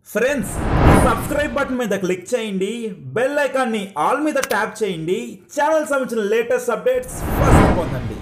friends subscribe button మీద click చేయండి bell ఐకాన్ని ఆల్ మీద ట్యాప్ చేయండి ఛానల్ సంబంధించిన లేటెస్ట్ అప్డేట్స్ ఫస్ట్ పొందండి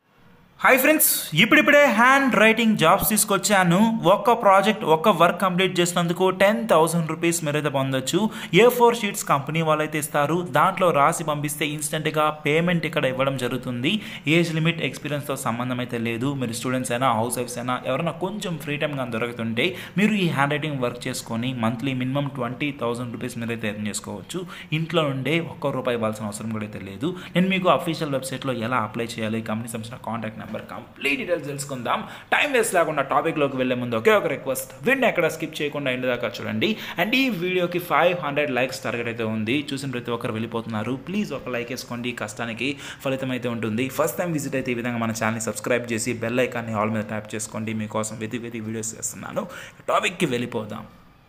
హాయ్ ఫ్రెండ్స్ ఇప్పుడిప్పుడే హ్యాండ్ రైటింగ్ జాబ్స్ తీసుకొచ్చాను ఒక్క ప్రాజెక్ట్ ఒక్క వర్క్ కంప్లీట్ చేసినందుకు టెన్ థౌసండ్ రూపీస్ మీరైతే పొందొచ్చు ఏ ఫోర్ షీట్స్ కంపెనీ వాళ్ళైతే ఇస్తారు దాంట్లో రాసి పంపిస్తే ఇన్స్టెంట్గా పేమెంట్ ఇక్కడ ఇవ్వడం జరుగుతుంది ఏజ్ లిమిట్ ఎక్స్పీరియన్స్తో సంబంధం అయితే లేదు మీరు స్టూడెంట్స్ అయినా హౌస్ వైఫ్స్ అయినా ఎవరైనా కొంచెం ఫ్రీ టైం కానీ దొరుకుతుంటే మీరు ఈ హ్యాండ్ రైటింగ్ వర్క్ చేసుకొని monthly minimum twenty thousand rupees మీరైతే ఎర్న్ చేసుకోవచ్చు ఇంట్లో ఉండే ఒక్క రూపాయి ఇవ్వాల్సిన అవసరం కూడా అయితే లేదు నేను మీకు అఫీషియల్ వెబ్సైట్లో ఎలా అప్లై చేయాలి కంపెనీ సంబంధించిన కాంటాక్ట్ నెంబర్ కంప్లీట్ డీటెయిల్స్ తెలుసుకుందాం టైం వేస్ట్ లేకుండా టాపిక్లోకి వెళ్ళే ముందు ఒకే ఒక రిక్వెస్ట్ వీడిని ఎక్కడ స్కిప్ చేయకుండా ఎండ్ దాకా చూడండి అండ్ ఈ వీడియోకి ఫైవ్ హండ్రెడ్ లైక్స్ టార్గెట్ అయితే ఉంది చూసిన ప్రతి ఒక్కరు వెళ్ళిపోతున్నారు ప్లీజ్ ఒక లైక్ వేసుకోండి కష్టానికి ఫలితం అయితే ఉంటుంది ఫస్ట్ టైం విజిట్ అయితే ఈ విధంగా మన ఛానల్ని సబ్స్క్రైబ్ చేసి బెల్ ఐకాన్ని ఆల్ మీద ట్యాప్ చేసుకోండి మీకోసం వెతి వెతి వీడియోస్ చేస్తున్నాను టాపిక్కి వెళ్ళిపోదాం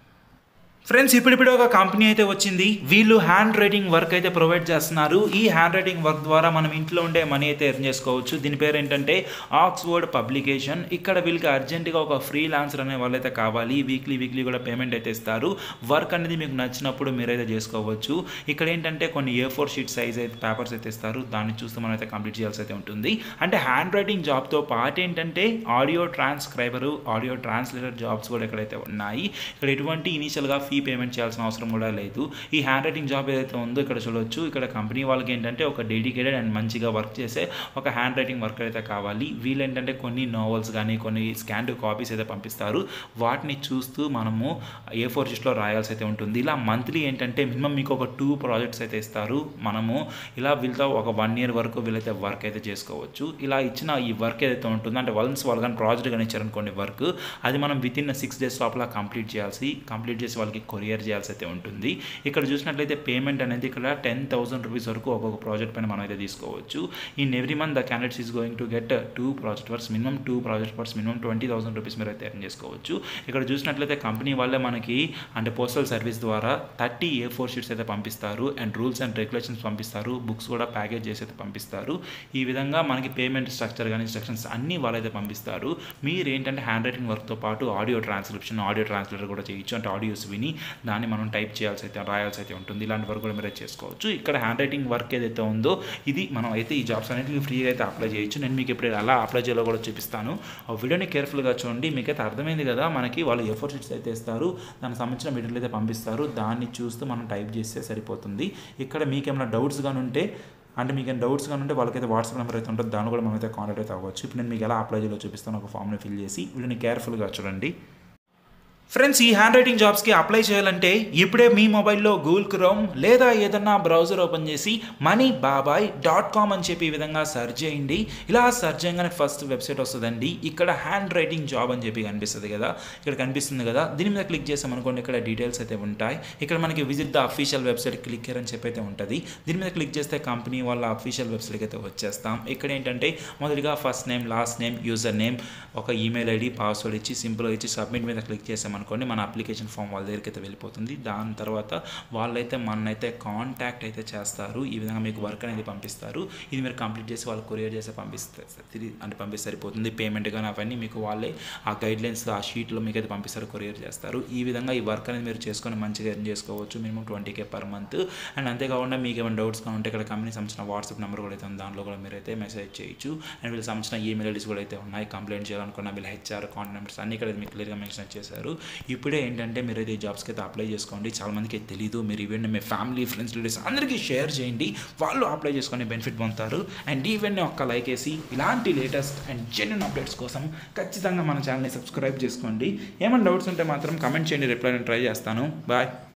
ఫ్రెండ్స్ ఇప్పుడిప్పుడు ఒక కంపెనీ అయితే వచ్చింది వీళ్ళు హ్యాండ్ రైటింగ్ వర్క్ అయితే ప్రొవైడ్ చేస్తున్నారు ఈ హ్యాండ్ రైటింగ్ వర్క్ ద్వారా మనం ఇంట్లో ఉండే మనీ అయితే ఎర్న్ చేసుకోవచ్చు దీని పేరు ఏంటంటే ఆక్స్ఫోర్డ్ పబ్లికేషన్ ఇక్కడ వీళ్ళకి అర్జెంటుగా ఒక ఫ్రీ లాన్సర్ అనే వాళ్ళైతే కావాలి వీక్లీ వీక్లీ కూడా పేమెంట్ అయితే ఇస్తారు వర్క్ అనేది మీకు నచ్చినప్పుడు మీరైతే చేసుకోవచ్చు ఇక్కడ ఏంటంటే కొన్ని ఏ ఫోర్ షీట్ సైజ్ అయితే పేపర్స్ అయితే ఇస్తారు దాన్ని చూస్తే మనం అయితే కంప్లీట్ చేయాల్సి అయితే ఉంటుంది అంటే హ్యాండ్ రైటింగ్ జాబ్తో పాటు ఏంటంటే audio transcriber audio translator jobs కూడా ఇక్కడైతే ఉన్నాయి ఇక్కడ ఎటువంటి ఇనీషియల్గా ఫీ పేమెంట్ చేయాల్సిన అవసరం కూడా లేదు ఈ హ్యాండ్ రైటింగ్ జాబ్ ఏదైతే ఉందో ఇక్కడ చూడొచ్చు ఇక్కడ కంపెనీ వాళ్ళకి ఏంటంటే ఒక డెడికేటెడ్ అండ్ మంచిగా వర్క్ చేసే ఒక హ్యాండ్ రైటింగ్ వర్క్ అయితే కావాలి వీళ్ళు ఏంటంటే కొన్ని నోవెల్స్ కానీ కొన్ని స్కాన్డ్ కాపీస్ అయితే పంపిస్తారు వాటిని చూస్తూ మనము ఏ ఫోర్ షీట్స్లో రాయాల్సి అయితే ఉంటుంది ఇలా మంత్లీ ఏంటంటే మినిమం మీకు ఒక టూ ప్రాజెక్ట్స్ అయితే ఇస్తారు మనము ఇలా వీళ్ళతో ఒక వన్ ఇయర్ వరకు వీళ్ళైతే వర్క్ అయితే చేసుకోవచ్చు ఇలా ఇచ్చిన ఈ వర్క్ ఏదైతే ఉంటుందో అంటే వన్స్ వాళ్ళు కానీ ప్రాజెక్ట్ కానీ ఇచ్చారనుకోండి వర్క్ అది మనం విత్ ఇన్ సిక్స్ డేస్ లోపల కంప్లీట్ చేయాల్సి కంప్లీట్ చేసి వాళ్ళకి కొరియర్ చేయాల్సి అయితే ఉంటుంది ఇక్కడ చూసినట్లయితే పేమెంట్ అనేది ఇక్కడ టెన్ థౌసండ్ రూపీస్ వరకు ఒక్కొక్క ప్రాజెక్ట్ పైన మనం అయితే తీసుకోవచ్చు in every month the candidates is going to get two project works minimum two project works minimum twenty thousand rupees మీరు అయితే ఎర్న్ చేసుకోవచ్చు ఇక్కడ చూసినట్లయితే కంపెనీ వాళ్ళే మనకి అంటే పోస్టల్ సర్వీస్ ద్వారా థర్టీ ఏ ఫోర్ షీట్స్ అయితే పంపిస్తారు అండ్ రూల్స్ అండ్ రెగ్యులేషన్స్ పంపిస్తారు బుక్స్ కూడా ప్యాకేజ్ చేసి అయితే పంపిస్తారు ఈ విధంగా మనకి పేమెంట్ స్ట్రక్చర్ కానీ ఇన్స్ట్రక్షన్స్ అన్నీ వాళ్ళైతే పంపిస్తారు మీరు ఏంటంటే హ్యాండ్ రైటింగ్ వర్క్తో పాటు ఆడియో ట్రాన్స్క్రిప్షన్ ఆడియో ట్రాన్స్లేటర్ కూడా చేయొచ్చు అంటే ఆడియోస్ విని దాన్ని మనం టైప్ చేయాల్సి అయితే రాయాల్సి అయితే ఉంటుంది ఇలాంటి వర్క్ కూడా మీరు చేసుకోవచ్చు ఇక్కడ హ్యాండ్ రైటింగ్ వర్క్ ఏదైతే ఉందో ఇది మనం అయితే ఈ జాబ్స్ అనేటివి ఫ్రీగా అయితే అప్లై చేయొచ్చు నేను మీకు ఇప్పుడు ఎలా అప్లై చేయాలో కూడా చూపిస్తాను ఆ వీడియోని కేర్ఫుల్గా చూడండి మీకైతే అర్థమైంది కదా మనకి వాళ్ళు ఎఫోర్ షీట్స్ అయితే ఇస్తారు దానికి సంబంధించిన మెటీరియల్ అయితే పంపిస్తారు దాన్ని చూస్తూ మనం టైప్ చేస్తే సరిపోతుంది ఇక్కడ మీకు ఏమైనా డౌట్స్ కానీ ఉంటే అంటే మీకు ఏమైనా డౌట్స్ కానీ ఉంటే వాళ్ళకైతే వాట్సాప్ నెంబర్ అయితే ఉంటుంది దాన్ని కూడా మనం అయితే కాంటాక్ట్ అయితే అవ్వచ్చు ఇప్పుడు నేను మీకు ఎలా అప్లై చేయాలో చూపిస్తాను ఒక ఫామ్ని ఫిల్ చేసి వీడియోని కేర్ఫుల్గా చూడండి ఫ్రెండ్స్ ఈ హ్యాండ్ రైటింగ్ జాబ్స్కి అప్లై చేయాలంటే ఇప్పుడే మీ మొబైల్లో గూగుల్ క్రోమ్ లేదా ఏదన్నా బ్రౌజర్ ఓపెన్ చేసి మనీ బాబాయ్ డాట్ కామ్ అని చెప్పి ఈ విధంగా సెర్చ్ చేయండి ఇలా సెర్చ్ చేయగానే ఫస్ట్ వెబ్సైట్ వస్తుందండి ఇక్కడ హ్యాండ్ రైటింగ్ జాబ్ అని చెప్పి కనిపిస్తుంది కదా ఇక్కడ కనిపిస్తుంది కదా దీని మీద క్లిక్ చేసామనుకోండి ఇక్కడ డీటెయిల్స్ అయితే ఉంటాయి ఇక్కడ మనకి visit the official website click here అని చెప్పి అయితే ఉంటుంది దీని మీద క్లిక్ చేస్తే కంపెనీ వాళ్ళ అఫీషియల్ వెబ్సైట్కి అయితే వచ్చేస్తాం ఇక్కడ ఏంటంటే మొదటిగా first name last name user name ఒక ఈమెయిల్ ఐడి పాస్వర్డ్ ఇచ్చి సింపుల్గా ఇచ్చి సబ్మిట్ మీద క్లిక్ చేసామనుకోండి మన అప్లికేషన్ ఫామ్ వాళ్ళ దగ్గరికి అయితే వెళ్ళిపోతుంది దాని తర్వాత వాళ్ళైతే మనైతే కాంటాక్ట్ అయితే చేస్తారు ఈ విధంగా మీకు వర్క్ అనేది పంపిస్తారు ఇది మీరు కంప్లీట్ చేసి వాళ్ళు కొరియర్ చేసి పంపిస్తారు తిరిగి అంటే పంపిస్తే సరిపోతుంది పేమెంట్ కానీ అవన్నీ మీకు వాళ్ళే ఆ గైడ్ లైన్స్ ఆ షీట్లో మీకు అయితే పంపిస్తారు కొరియర్ చేస్తారు ఈ విధంగా ఈ వర్క్ అనేది మీరు చేసుకొని మంచిగా ఎర్న్ చేసుకోవచ్చు minimum twenty K per month and అంతేకాకుండా మీకు ఏమైనా డౌట్స్ కానీ ఉంటే ఇక్కడ కంపెనీ సంబంధించిన వాట్సాప్ నెంబర్ కూడా అయితే ఉంది దాంట్లో కూడా మీరు అయితే మెసేజ్ చేయొచ్చు అండ్ వీళ్ళకి సంబంధించిన ఈమెయిల్ ఐడీస్ కూడా అయితే ఉన్నాయి కంప్లైంట్ చేయాలనుకున్న వీళ్ళ హెచ్ఆర్ కాంటాక్ట్ నెంబర్స్ అన్ని ఇక్కడ మీకు క్లియర్గా మెన్షన్ చేశారు ఇప్పుడే ఏంటంటే మీరు అయితే ఈ జాబ్స్కి అయితే అప్లై చేసుకోండి చాలా మందికి తెలియదు మీరు ఈవెంట్ మీ ఫ్యామిలీ ఫ్రెండ్స్ రిలేటివ్స్ అందరికీ షేర్ చేయండి వాళ్ళు అప్లై చేసుకొని బెనిఫిట్ పొందుతారు అండ్ ఈవెంట్ని ఒక్క లైక్ వేసి ఇలాంటి లేటెస్ట్ అండ్ జెన్యున్ అప్డేట్స్ కోసం ఖచ్చితంగా మన ఛానల్ని సబ్స్క్రైబ్ చేసుకోండి ఏమైనా డౌట్స్ ఉంటే మాత్రం కమెంట్ చేయండి రిప్లై నేను ట్రై చేస్తాను బాయ్